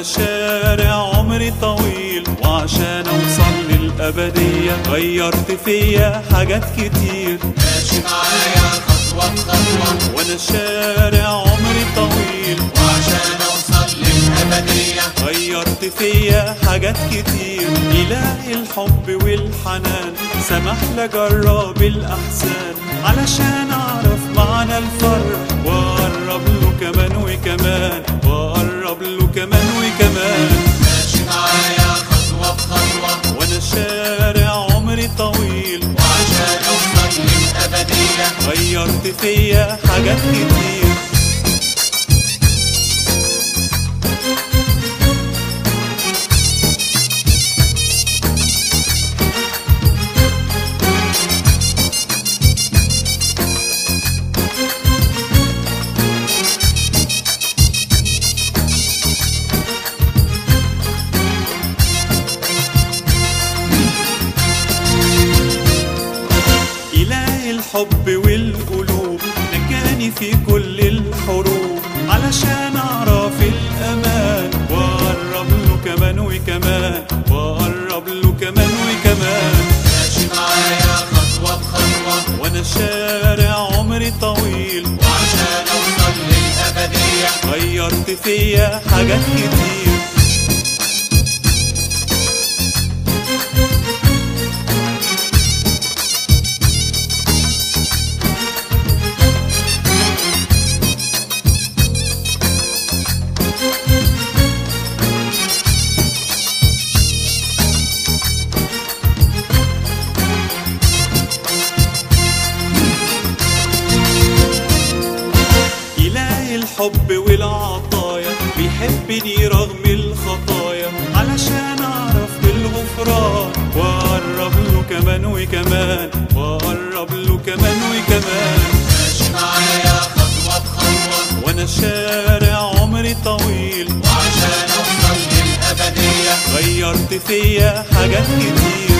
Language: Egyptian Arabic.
شارع عمري طويل وعشان اوصل للأبدية غيرت فيا حاجات كتير ماشي معايا خطوة بخطوة وانا شارع عمري طويل وعشان أوصل للأبدية غيرت فيا حاجات كتير إله الحب والحنان سمح لجرب الأحزان علشان أعرف معنى الفرح وأقرب له كمان وكمان وأقرب له كمان وكمان ماشي معايا خطوة بخطوة وأنا شارع عمري طويل وعشان أوصل للأبدية غيرت فيا حاجات كتير إله الحب والقلوب نجاني في كل الحروب علشان أعرف الأمان وأقرب له كمان وكمان وأقرب له كمان وكمان ماشي معايا خطوة بخطوة وأنا شارع عمري طويل وعشان أوصل للأبدية غيرت فيا حاجات كتير إله الحب والعطايا بيحبني رغم الخطايا علشان أعرف بالغفران وأقرب له كمان وكمان وأقرب له كمان وكمان ماشي معايا خطوة بخطوة وأنا شارع عمري طويل وعشان أوصل للأبدية غيرت فيا حاجات كتير